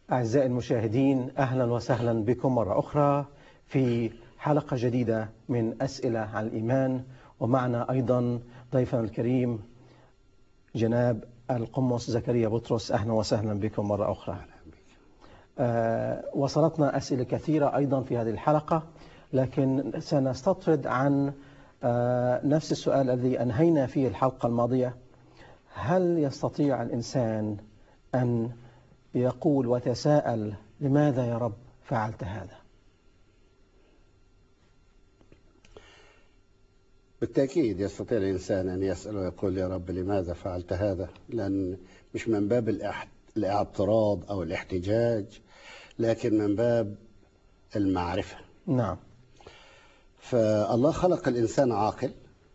أعزائي المشاهدين أهلا وسهلا بكم مرة أخرى في حلقة جديدة من أسئلة عن الإيمان ومعنا أيضا ضيفنا الكريم جناب القمص زكريا بطرس أهلا وسهلا بكم مرة أخرى آه وصلتنا أسئلة كثيرة أيضا في هذه الحلقة لكن سنستطرد عن آه نفس السؤال الذي أنهينا فيه الحلقة الماضية هل يستطيع الإنسان أن يقول وتساءل لماذا يا رب فعلت هذا بالتأكيد يستطيع الإنسان أن يسأل ويقول يا رب لماذا فعلت هذا لأن مش من باب الاعتراض أو الاحتجاج لكن من باب المعرفة نعم فالله خلق الإنسان عاقل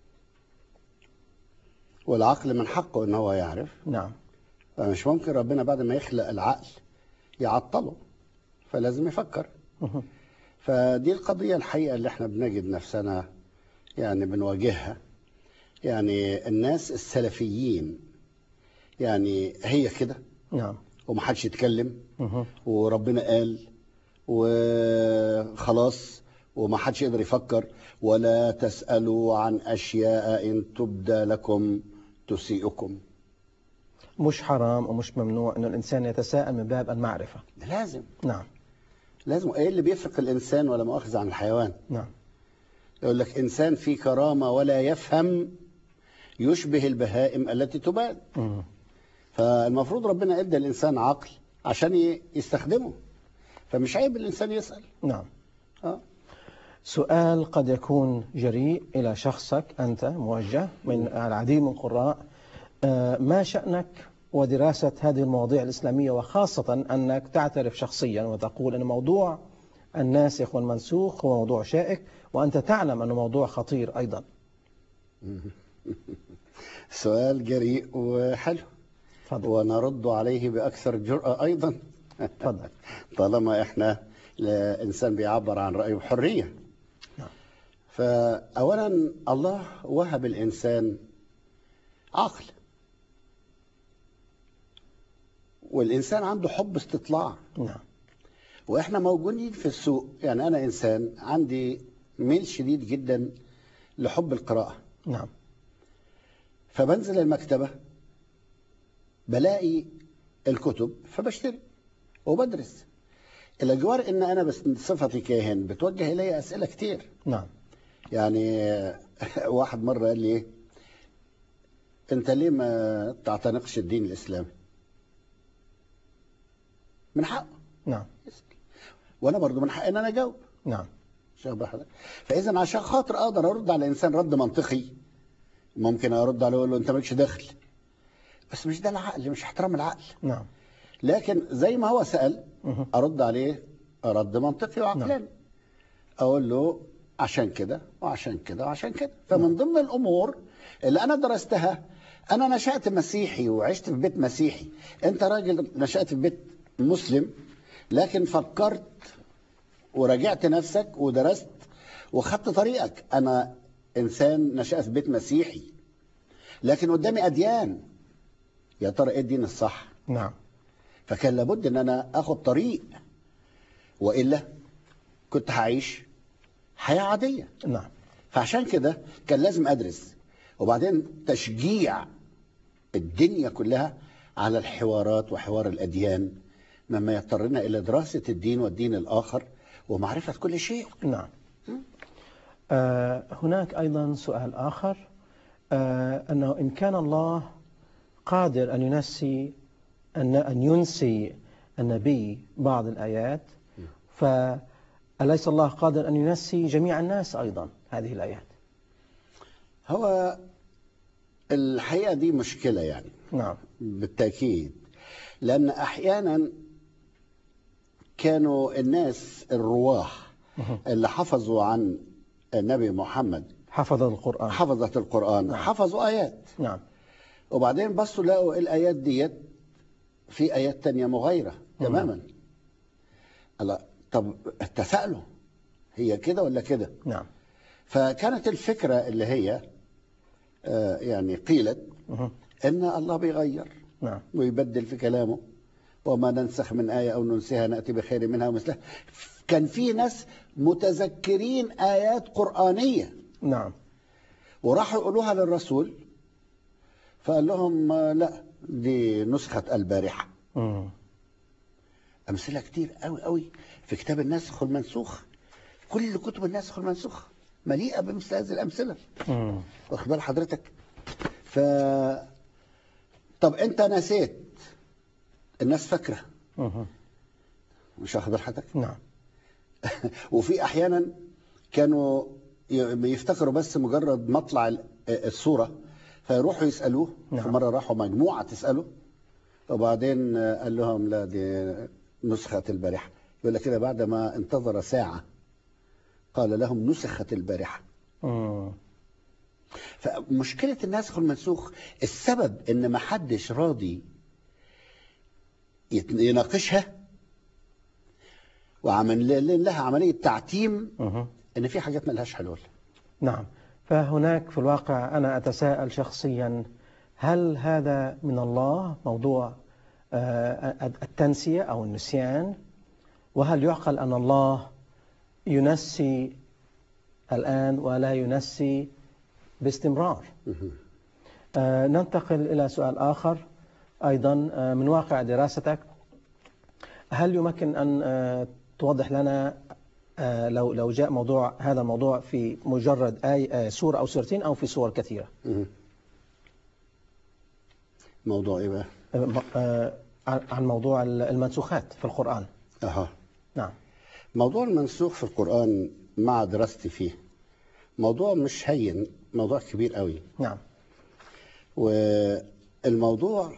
والعقل من حقه أن هو يعرف نعم فمش ممكن ربنا بعد ما يخلق العقل يعطله فلازم يفكر فدي القضية الحقيقة اللي احنا بنجد نفسنا يعني بنواجهها يعني الناس السلفيين يعني هي كده نعم ومحدش يتكلم مه. وربنا قال وخلاص ومحدش يقدر يفكر ولا تسألوا عن أشياء إن تبدى لكم تسيئكم مش حرام ومش ممنوع أن الإنسان يتساءل من باب المعرفة ده لازم نعم لازم ايه اللي بيفرق الانسان ولا مؤاخذه عن الحيوان نعم يقول لك انسان في كرامه ولا يفهم يشبه البهائم التي تباد مه. فالمفروض ربنا ادى الانسان عقل عشان ي- يستخدمه فمش عيب الانسان يسال نعم اه سؤال قد يكون جريء إلى شخصك أنت موجه من العديد من القراء آه، ما شأنك ودراسة هذه المواضيع الإسلامية وخاصة أنك تعترف شخصيا وتقول أن موضوع الناسخ والمنسوخ هو موضوع شائك وأنت تعلم أنه موضوع خطير أيضا سؤال جريء وحلو تفضل ونرد عليه باكثر جرأه ايضا تفضل طالما احنا الانسان بيعبر عن رايه بحريه نعم. فاولا الله وهب الانسان عقل والانسان عنده حب استطلاع نعم واحنا موجودين في السوق يعني انا انسان عندي ميل شديد جدا لحب القراءه نعم فبنزل المكتبه بلاقي الكتب فبشتري وبدرس الاجوار ان انا بس صفتي كاهن بتوجه الي اسئله كتير نعم يعني واحد مره قال لي انت ليه ما تعتنقش الدين الاسلامي من حقه نعم وانا برضو من حقي ان انا اجاوب نعم شبه حضرتك فاذا عشان خاطر اقدر ارد على انسان رد منطقي ممكن ارد عليه اقول له انت مالكش دخل بس مش ده العقل مش احترام العقل نعم لكن زي ما هو سال مه. ارد عليه رد منطقي وعقلاني اقول له عشان كده وعشان كده وعشان كده فمن ضمن الامور اللي انا درستها انا نشات مسيحي وعشت في بيت مسيحي انت راجل نشات في بيت مسلم لكن فكرت وراجعت نفسك ودرست وخدت طريقك انا انسان نشأت في بيت مسيحي لكن قدامي اديان يا ترى ايه الدين الصح نعم فكان لابد ان انا اخد طريق والا كنت هعيش حياه عاديه نعم فعشان كده كان لازم ادرس وبعدين تشجيع الدنيا كلها على الحوارات وحوار الاديان مما يضطرنا الى دراسه الدين والدين الاخر ومعرفه كل شيء نعم آه هناك أيضا سؤال آخر آه أنه إن كان الله قادر أن ينسي أن أن ينسي النبي بعض الآيات فأليس الله قادر أن ينسي جميع الناس أيضا هذه الآيات هو الحقيقه دي مشكله يعني نعم بالتاكيد لان احيانا كانوا الناس الرواح اللي حفظوا عن النبي محمد حفظ القرآن حفظت القرآن نعم. حفظوا آيات نعم وبعدين بصوا لقوا الآيات ديت في آيات تانية مغايرة تماما الله طب تسألوا هي كده ولا كده نعم فكانت الفكرة اللي هي آه، يعني قيلت مه. ان الله بيغير نعم ويبدل في كلامه وما ننسخ من آية أو ننسيها نأتي بخير منها ومثلها كان في ناس متذكرين آيات قرآنية نعم وراحوا يقولوها للرسول فقال لهم آه، لا دي نسخة البارحة مم. أمثلة كتير قوي قوي في كتاب الناسخ والمنسوخ كل كتب الناسخ والمنسوخ مليئة بمثل هذه الأمثلة مم. واخد بال حضرتك ف طب أنت نسيت الناس فاكرة مم. مش واخد بال حضرتك نعم وفي أحيانا كانوا ي- يفتكروا بس مجرد مطلع ال- الصورة فيروحوا يسألوه نعم. في مرة راحوا مجموعة تسأله وبعدين قال لهم لا دي نسخة البارحة يقول لك كده بعد ما انتظر ساعة قال لهم نسخت البارحة مم. فمشكلة الناسخ والمنسوخ السبب ان ما حدش راضي يت- يناقشها وعمل لها عملية تعتيم مم. ان في حاجات ما لهاش حلول نعم فهناك في الواقع أنا أتساءل شخصيا هل هذا من الله موضوع آه، التنسية أو النسيان وهل يعقل أن الله ينسي الآن ولا ينسي باستمرار آه، ننتقل إلى سؤال آخر أيضا آه، من واقع دراستك هل يمكن أن آه، توضح لنا آه، لو لو جاء موضوع هذا الموضوع في مجرد آي آه، سورة أو سورتين أو في سور كثيرة مهم. موضوع ايه بقى؟ آه، م- آه، عن عن موضوع المنسوخات في القرآن اها نعم موضوع المنسوخ في القرآن مع دراستي فيه موضوع مش هين موضوع كبير قوي نعم والموضوع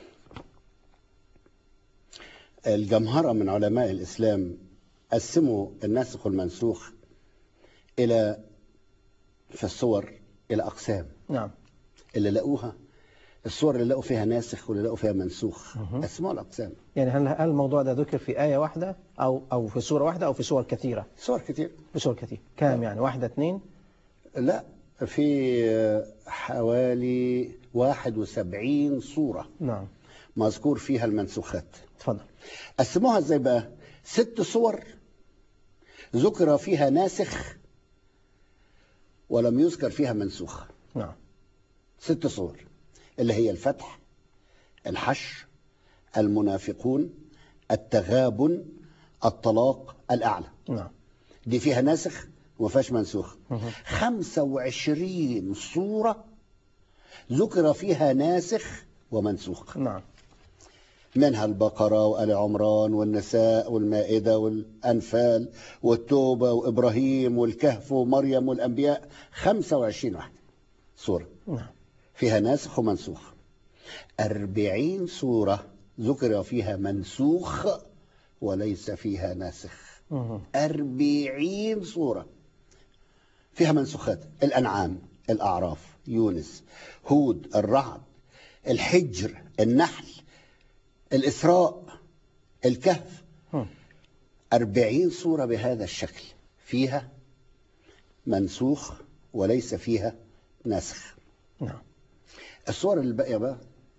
الجمهرة من علماء الإسلام قسموا الناسخ والمنسوخ إلى في الصور إلى أقسام نعم اللي لقوها الصور اللي لقوا فيها ناسخ واللي لقوا فيها منسوخ مهم. قسموها لأقسام يعني هل هل الموضوع ده ذكر في آية واحدة أو أو في سورة واحدة أو في سور كثيرة صور كتير في سور كثير كام يعني واحدة اثنين لا في حوالي 71 صورة نعم مذكور فيها المنسوخات تفضل قسموها ازاي بقى ست صور ذكر فيها ناسخ ولم يذكر فيها منسوخ نعم ست صور اللي هي الفتح الحشر المنافقون التغابن الطلاق الأعلى نعم دي فيها ناسخ وما فيهاش منسوخ مهم. 25 صورة ذكر فيها ناسخ ومنسوخ نعم منها البقرة وآل عمران والنساء والمائدة والأنفال والتوبة وإبراهيم والكهف ومريم والأنبياء 25 واحدة صورة نعم فيها ناسخ ومنسوخ أربعين سورة ذكر فيها منسوخ وليس فيها ناسخ مهم. أربعين سورة فيها منسوخات الأنعام الأعراف يونس هود الرعد الحجر النحل الإسراء الكهف مم. أربعين سورة بهذا الشكل فيها منسوخ وليس فيها نسخ نعم الصور الباقية بقى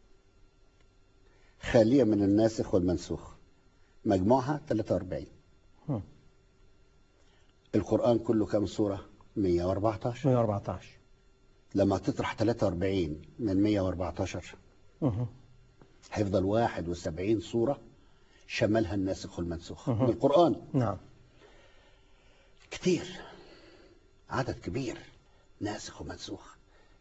خالية من الناسخ والمنسوخ مجموعها 43 مم. القرآن كله كم سورة 114 114 لما تطرح 43 من 114 مهم. هيفضل 71 سورة شملها الناسخ والمنسوخ مهم. من القرآن نعم كتير عدد كبير ناسخ ومنسوخ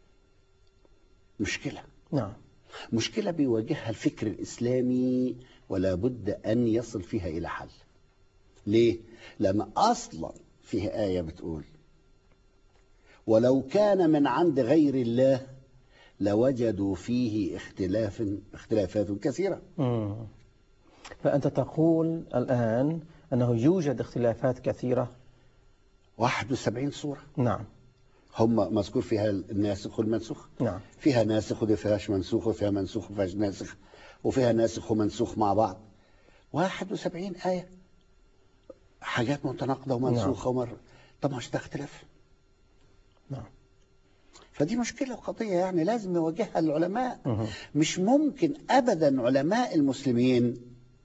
مشكلة نعم مشكلة بيواجهها الفكر الإسلامي ولا بد أن يصل فيها إلى حل ليه؟ لأن أصلا فيه آية بتقول ولو كان من عند غير الله لوجدوا فيه اختلاف اختلافات كثيرة مم. فأنت تقول الآن أنه يوجد اختلافات كثيرة 71 سورة نعم هم مذكور فيها الناسخ والمنسوخ نعم فيها ناسخ ودي فيهاش منسوخ وفيها منسوخ وفيهاش ناسخ وفيها ناسخ ومنسوخ مع بعض 71 آية حاجات متناقضة ومنسوخة ومر طب مش ده اختلاف نعم فدي مشكلة وقضية يعني لازم يواجهها العلماء مهم. مش ممكن أبدا علماء المسلمين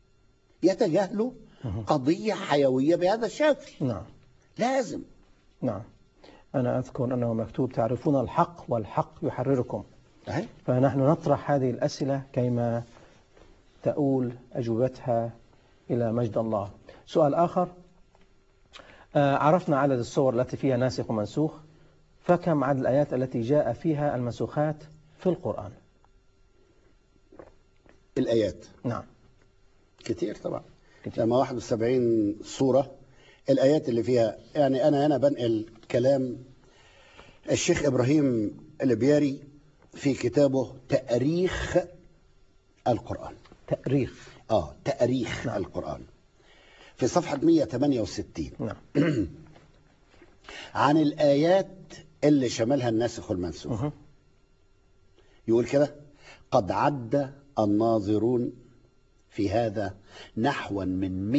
يتجاهلوا قضية حيوية بهذا الشكل نعم لازم نعم أنا أذكر أنه مكتوب تعرفون الحق والحق يحرركم أهي. فنحن نطرح هذه الأسئلة كيما تؤول أجوبتها إلى مجد الله سؤال آخر آه، عرفنا عدد الصور التي فيها ناسخ ومنسوخ فكم عدد الآيات التي جاء فيها المنسوخات في القرآن الآيات نعم كتير طبعا كتير. لما 71 سورة الآيات اللي فيها يعني أنا هنا بنقل كلام الشيخ إبراهيم البياري في كتابه تأريخ القرآن تأريخ آه تأريخ نعم. القرآن في صفحة 168 نعم عن الآيات اللي شملها الناسخ والمنسوخ مه. يقول كده قد عد الناظرون في هذا نحوا من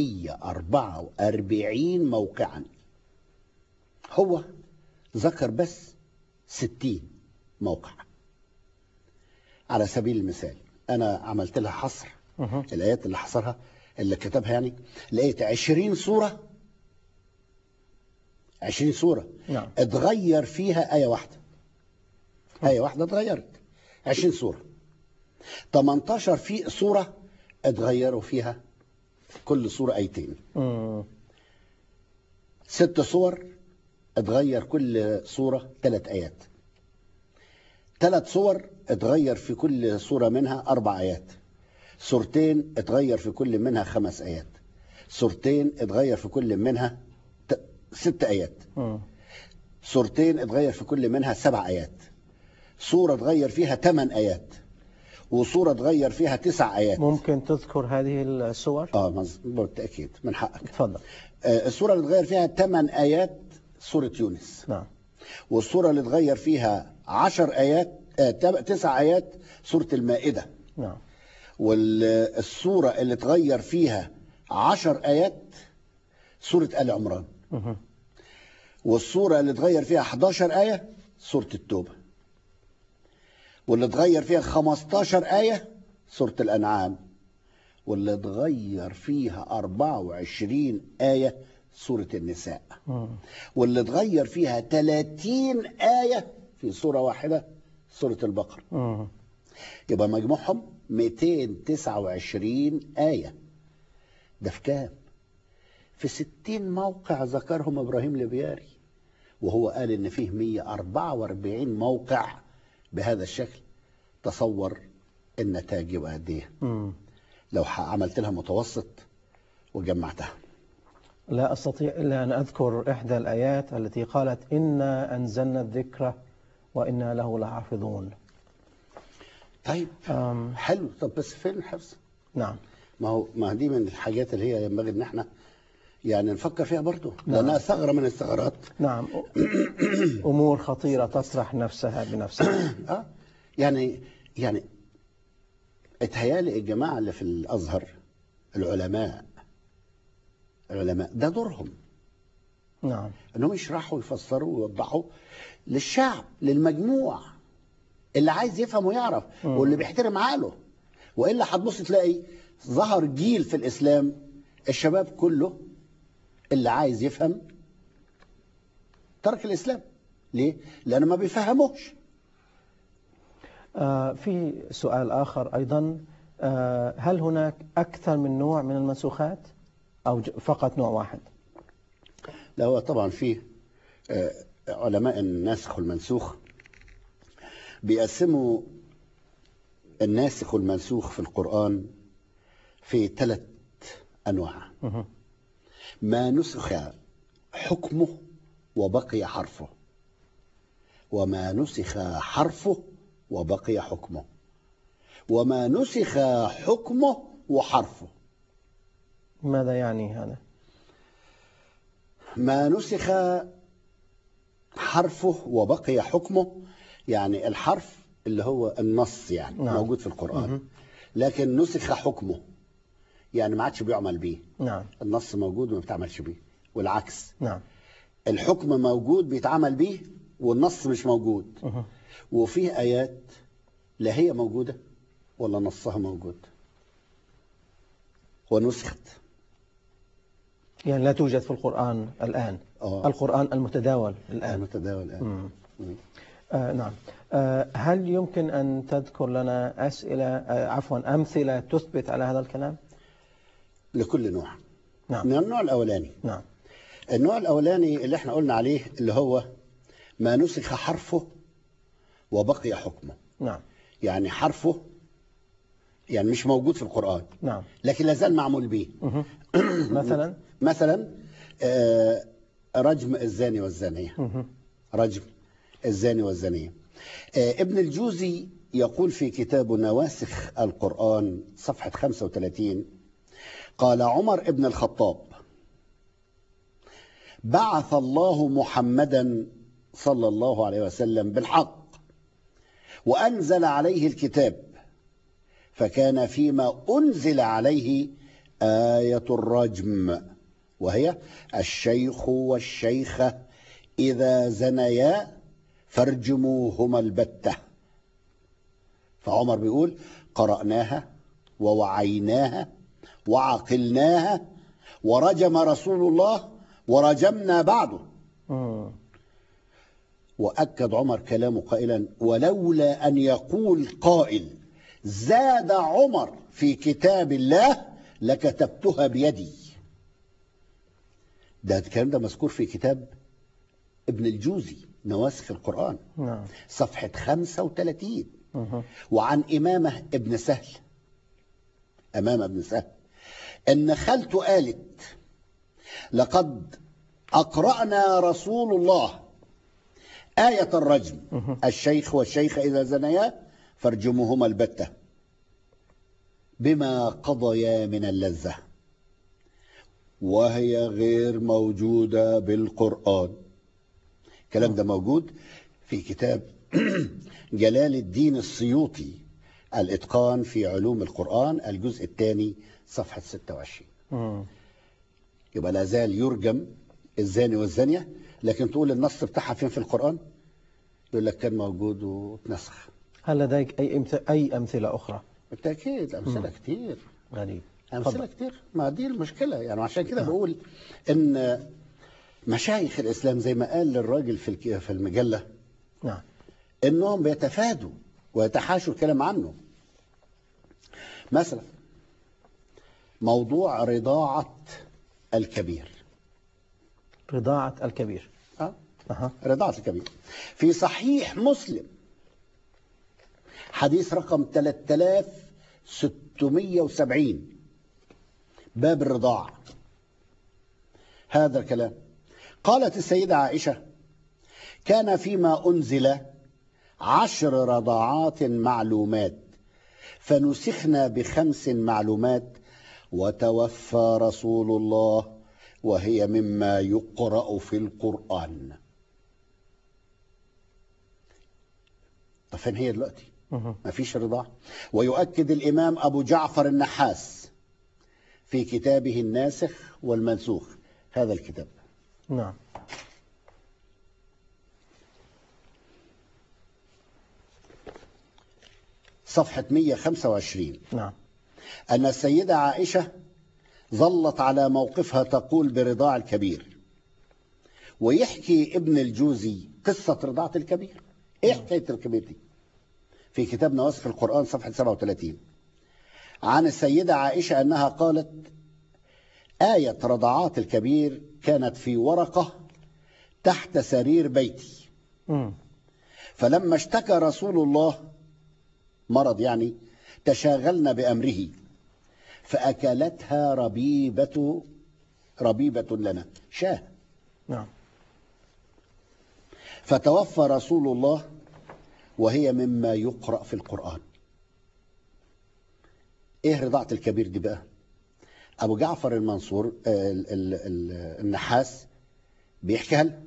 144 موقعا هو ذكر بس 60 موقع على سبيل المثال انا عملت لها حصر مه. الايات اللي حصرها اللي كتبها يعني لقيت 20 سوره 20 سوره نعم اتغير فيها آية واحدة آية واحدة اتغيرت 20 سورة 18 في سورة اتغيروا فيها كل سورة آيتين مم. ست صور اتغير كل سورة ثلاث آيات ثلاث صور اتغير في كل سورة منها أربع آيات سورتين اتغير في كل منها خمس آيات سورتين اتغير في كل منها ت- ست آيات مم. سورتين اتغير في كل منها سبع آيات سورة اتغير فيها ثمان آيات وسورة اتغير فيها تسع آيات ممكن تذكر هذه الصور اه مز- بالتأكيد من حقك تفضل آه السورة اللي اتغير فيها ثمان آيات سورة يونس نعم والسورة اللي اتغير فيها عشر آيات آه تب- تسع آيات سورة المائدة نعم والسورة اللي اتغير فيها عشر آيات سورة آل عمران مه. والسورة اللي اتغير فيها 11 آية سورة التوبة واللي اتغير فيها 15 آية سورة الأنعام واللي اتغير فيها 24 آية سورة النساء مم. واللي اتغير فيها 30 آية في سورة واحدة سورة البقرة مم. يبقى مجموعهم 229 آية ده في كام؟ في 60 موقع ذكرهم إبراهيم لبياري وهو قال إن فيه 144 موقع بهذا الشكل تصور النتائج يبقى قد إيه مم. لو ح- عملت لها متوسط وجمعتها لا أستطيع إلا أن أذكر إحدى الآيات التي قالت إنا أنزلنا الذكر وإنا له لحافظون طيب أم، حلو طب بس فين الحفظ؟ نعم ما هو ما دي من الحاجات اللي هي ينبغي ان احنا يعني نفكر فيها برضو نعم. لانها ثغره من الثغرات نعم أمور خطيرة تطرح نفسها بنفسها اه يعني يعني اتهيالي الجماعه اللي في الازهر العلماء العلماء ده دورهم نعم انهم يشرحوا ويفسروا ويوضحوا للشعب للمجموع اللي عايز يفهم ويعرف مم. واللي بيحترم عقله والا هتبص تلاقي ظهر جيل في الاسلام الشباب كله اللي عايز يفهم ترك الاسلام ليه؟ لانه ما بيفهموش آه، في سؤال آخر أيضا آه، هل هناك أكثر من نوع من المنسوخات أو ج- فقط نوع واحد لا هو طبعا فيه آه، علماء الناسخ والمنسوخ بيقسموا الناسخ والمنسوخ في القرآن في ثلاث أنواع مه. ما نسخ حكمه وبقي حرفه وما نسخ حرفه وبقي حكمه وما نسخ حكمه وحرفه ماذا يعني هذا ما نسخ حرفه وبقي حكمه يعني الحرف اللي هو النص يعني نعم. نعم. موجود في القرآن مهم. لكن نسخ حكمه يعني ما عادش بيعمل بيه نعم النص موجود وما بتعملش بيه والعكس نعم الحكم موجود بيتعمل بيه والنص مش موجود مه. وفيه آيات لا هي موجودة ولا نصها موجود ونسخت يعني لا توجد في القرآن الآن آه. القرآن المتداول الآن المتداول الآن مم. مم. آه نعم آه هل يمكن أن تذكر لنا أسئلة آه عفوا أمثلة تثبت على هذا الكلام لكل نوع نعم من النوع الأولاني نعم النوع الأولاني اللي احنا قلنا عليه اللي هو ما نسخ حرفه وبقي حكمه نعم يعني حرفه يعني مش موجود في القرآن نعم لكن لازال معمول به مه. مثلا مثلا آه، رجم الزاني والزانية مه. رجم الزاني والزانية آه، ابن الجوزي يقول في كتابه نواسخ القرآن صفحة 35 قال عمر ابن الخطاب بعث الله محمدا صلى الله عليه وسلم بالحق وأنزل عليه الكتاب فكان فيما أنزل عليه آية الرجم وهي الشيخ والشيخة إذا زنيا فارجموهما البتة فعمر بيقول قرأناها ووعيناها وعقلناها ورجم رسول الله ورجمنا بعده مم. وأكد عمر كلامه قائلا ولولا أن يقول قائل زاد عمر في كتاب الله لكتبتها بيدي ده الكلام ده مذكور في كتاب ابن الجوزي نواسخ القرآن نعم صفحة 35 مه. وعن إمامة ابن سهل أمام ابن سهل أن خالته قالت لقد أقرأنا رسول الله آية الرجم الشيخ والشيخة إذا زنيا فارجموهما البتة بما قضيا من اللذة وهي غير موجودة بالقرآن الكلام ده موجود في كتاب جلال الدين السيوطي الإتقان في علوم القرآن الجزء الثاني صفحة 26 مم. يبقى لا زال يرجم الزاني والزانية لكن تقول النص بتاعها فين في القرآن يقول لك كان موجود واتنسخ هل لديك أي أمثلة, أي أمثلة أخرى بالتأكيد أمثلة كتير غريب أمثلة تفضل. كتير ما دي المشكلة يعني عشان كده بقول إن مشايخ الإسلام زي ما قال للراجل في الك- في المجلة نعم إنهم بيتفادوا ويتحاشوا الكلام عنه مثلا موضوع رضاعة الكبير رضاعة الكبير أه؟ أها رضاعة الكبير في صحيح مسلم حديث رقم 3670 باب الرضاعة هذا الكلام قالت السيدة عائشة كان فيما أنزل عشر رضاعات معلومات فنسخنا بخمس معلومات وتوفى رسول الله وهي مما يقرأ في القرآن طب فين هي دلوقتي مه. ما فيش رضاعة ويؤكد الإمام أبو جعفر النحاس في كتابه الناسخ والمنسوخ هذا الكتاب نعم صفحة 125 نعم أن السيدة عائشة ظلت على موقفها تقول برضاع الكبير ويحكي ابن الجوزي قصة رضاعة الكبير إيه حكاية الكبير دي في كتاب نواسخ القرآن صفحة 37 عن السيدة عائشة أنها قالت آية رضاعات الكبير كانت في ورقة تحت سرير بيتي مم. فلما اشتكى رسول الله مرض يعني تشاغلنا بأمره فأكلتها ربيبة ربيبة لنا شاه نعم فتوفى رسول الله وهي مما يقرأ في القرآن ايه رضاعة الكبير دي بقى ابو جعفر المنصور آه، ال- ال- ال- النحاس بيحكيها لنا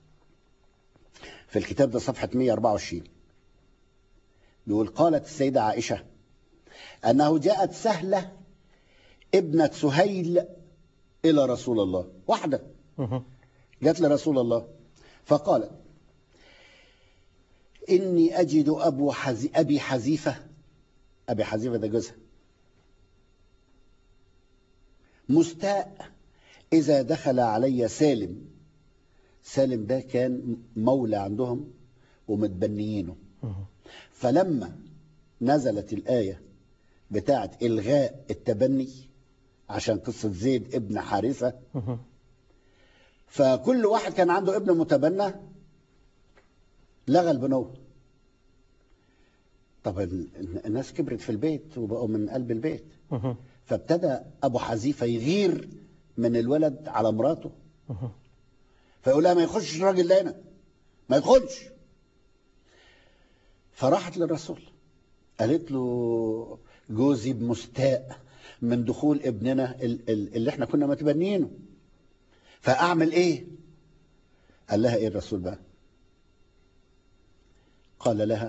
في الكتاب ده صفحة 124 بيقول قالت السيدة عائشة أنه جاءت سهلة ابنة سهيل إلى رسول الله واحدة مه. جاءت لرسول الله فقالت إني أجد أبو حزي أبي حذيفة أبي حذيفة ده جوزها مستاء إذا دخل علي سالم سالم ده كان مولى عندهم ومتبنيينه مهم. فلما نزلت الآية بتاعة إلغاء التبني عشان قصة زيد ابن حارثة مهم. فكل واحد كان عنده ابن متبنى لغى البنوة طب ال- الناس كبرت في البيت وبقوا من قلب البيت مهم. فابتدى أبو حذيفة يغير من الولد على مراته مهم. فيقول لها ما يخش الراجل ده هنا ما يدخلش فراحت للرسول قالت له جوزي مستاء من دخول ابننا ال- ال- اللي احنا كنا متبنيينه فاعمل ايه قال لها ايه الرسول بقى قال لها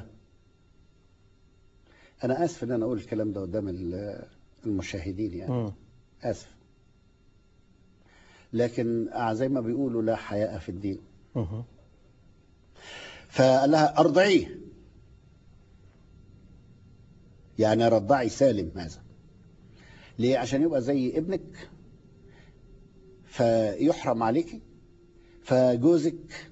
انا اسف ان انا اقول الكلام ده قدام ال- المشاهدين يعني مم. اسف لكن زي ما بيقولوا لا حياء في الدين مهم. فقال لها ارضعيه يعني رضعي سالم هذا ليه عشان يبقى زي ابنك فيحرم عليكي فجوزك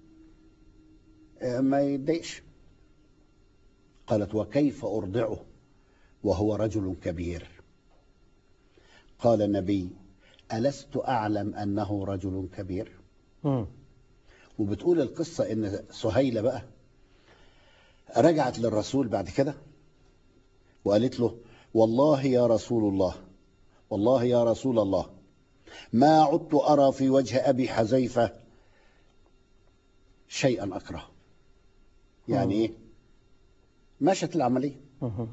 آه، ما يتضايقش قالت وكيف ارضعه وهو رجل كبير قال النبي الست اعلم انه رجل كبير مم. وبتقول القصة إن سهيلة بقى رجعت للرسول بعد كده وقالت له والله يا رسول الله والله يا رسول الله ما عدت أرى في وجه أبي حذيفة شيئا أكره يعني إيه مشت العملية مهم.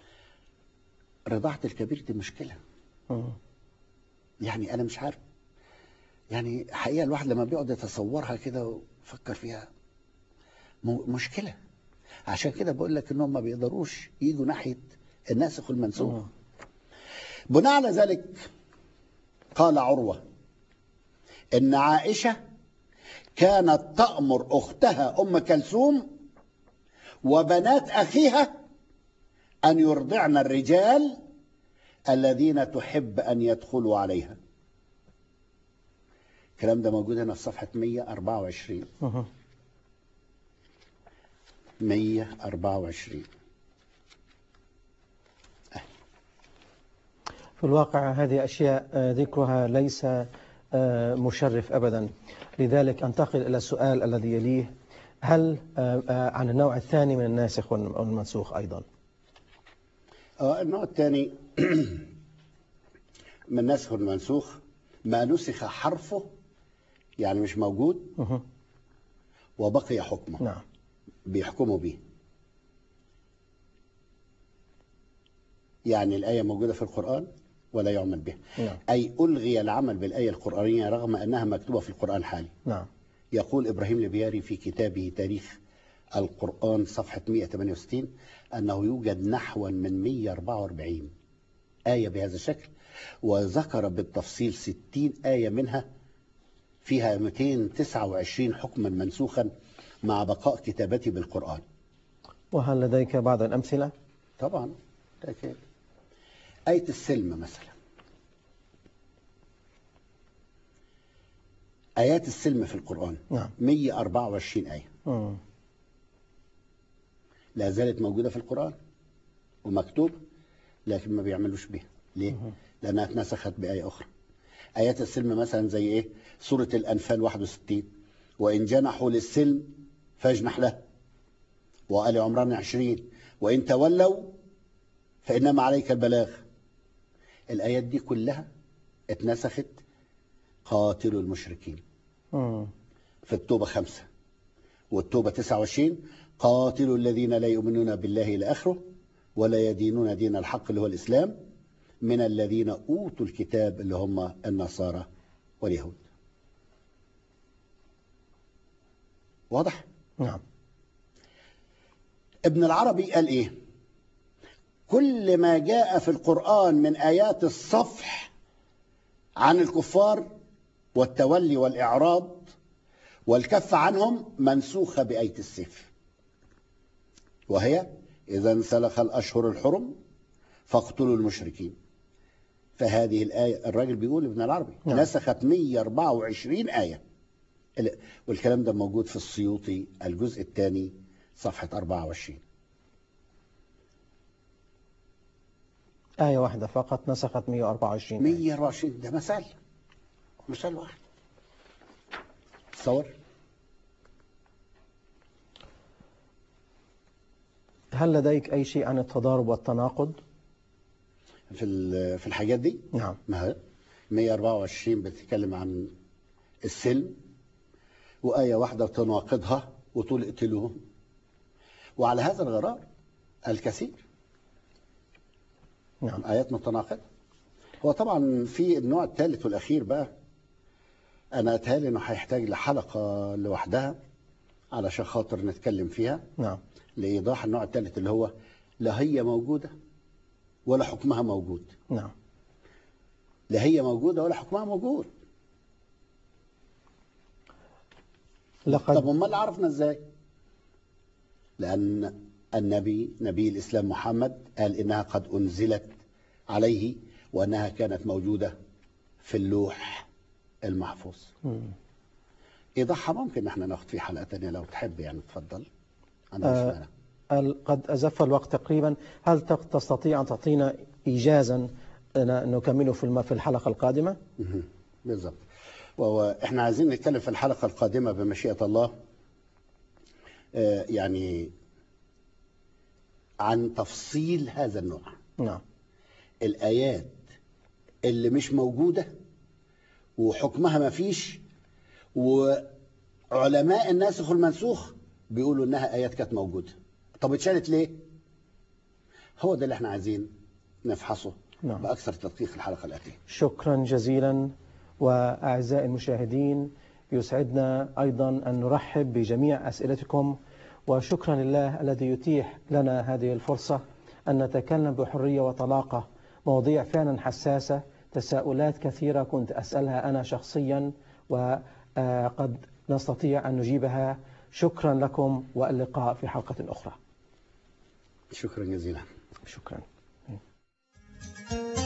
رضاعة الكبير دي مشكلة مم. يعني أنا مش عارف يعني حقيقة الواحد لما بيقعد يتصورها كده ويفكر فيها م- مشكلة عشان كده بقول لك انهم ما بيقدروش يجوا ناحية الناسخ والمنسوخ مم. بناء على ذلك قال عروة ان عائشة كانت تأمر اختها ام كلثوم وبنات اخيها ان يرضعن الرجال الذين تحب ان يدخلوا عليها الكلام ده موجود هنا في صفحة 124 مهم. 124 في الواقع هذه أشياء آه، ذكرها ليس آه، مشرف أبدا لذلك أنتقل إلى السؤال الذي يليه هل آه، آه، عن النوع الثاني من الناسخ والمنسوخ أيضا اه النوع الثاني من النسخ والمنسوخ ما نسخ حرفه يعني مش موجود مهم. وبقي حكمه نعم بيحكموا به يعني الآية موجودة في القرآن ولا يعمل بها نعم أي ألغي العمل بالآية القرآنية رغم أنها مكتوبة في القرآن حالي نعم يقول إبراهيم البياري في كتابه تاريخ القرآن صفحة 168 أنه يوجد نحو من 144 آية بهذا الشكل وذكر بالتفصيل 60 آية منها فيها 229 حكما منسوخا مع بقاء كتابته بالقرآن وهل لديك بعض الأمثلة طبعا أكيد آية السلم مثلا آيات السلم في القرآن نعم 124 آية مم. لا زالت موجودة في القرآن ومكتوب لكن ما بيعملوش بيها ليه؟ لأنها اتنسخت بآية أخرى آيات السلم مثلا زي إيه؟ سورة الأنفال 61 وإن جنحوا للسلم فاجنح له وآل عمران 20 وإن تولوا فإنما عليك البلاغ الآيات دي كلها اتنسخت قاتلوا المشركين مم. في التوبة خمسة والتوبة 29 قاتلوا الذين لا يؤمنون بالله إلى آخره ولا يدينون دين الحق اللي هو الإسلام من الذين أوتوا الكتاب اللي هم النصارى واليهود واضح؟ نعم ابن العربي قال إيه؟ كل ما جاء في القرآن من آيات الصفح عن الكفار والتولي والإعراض والكف عنهم منسوخة بآية السيف وهي إذا انسلخ الأشهر الحرم فاقتلوا المشركين فهذه الآية الراجل بيقول ابن العربي نعم. نسخت 124 آية ال- والكلام ده موجود في السيوطي الجزء الثاني صفحة 24 آية واحدة فقط نسخت 124 آية. 124 ده مثال مثال واحد تصور هل لديك أي شيء عن التضارب والتناقض؟ في ال- في الحاجات دي نعم ما هي 124 بتتكلم عن السلم وآية واحدة تناقضها وتقول اقتلوهم وعلى هذا الغرار الكثير نعم آيات متناقضة هو طبعا في النوع الثالث والأخير بقى أنا أتهيألي إنه هيحتاج لحلقة لوحدها علشان خاطر نتكلم فيها نعم لإيضاح النوع الثالث اللي هو لا هي موجودة ولا حكمها موجود نعم لا هي موجودة ولا حكمها موجود طب لقد امال عرفنا ازاي لان النبي نبي الاسلام محمد قال انها قد انزلت عليه وانها كانت موجوده في اللوح المحفوظ مم. ايضاحها ممكن احنا ناخد فيه حلقه تانية لو تحب يعني تفضل انا مش آه، مانع ال- قد أزف الوقت تقريبا هل تق- تستطيع أن تعطينا إيجازا ن- نكمله في الم- في الحلقة القادمة؟ مهم. بالظبط وهو احنا عايزين نتكلم في الحلقه القادمه بمشيئه الله آه، يعني عن تفصيل هذا النوع نعم الآيات اللي مش موجودة وحكمها ما فيش وعلماء الناسخ والمنسوخ بيقولوا إنها آيات كانت موجودة طب اتشالت ليه؟ هو ده اللي احنا عايزين نفحصه نعم. بأكثر تدقيق الحلقة الآتية شكرا جزيلا وأعزائي المشاهدين يسعدنا أيضا أن نرحب بجميع أسئلتكم وشكرا لله الذي يتيح لنا هذه الفرصة أن نتكلم بحرية وطلاقة مواضيع فعلا حساسة تساؤلات كثيرة كنت أسألها أنا شخصيا وقد نستطيع أن نجيبها شكرا لكم واللقاء في حلقة أخرى شكرا جزيلا شكرا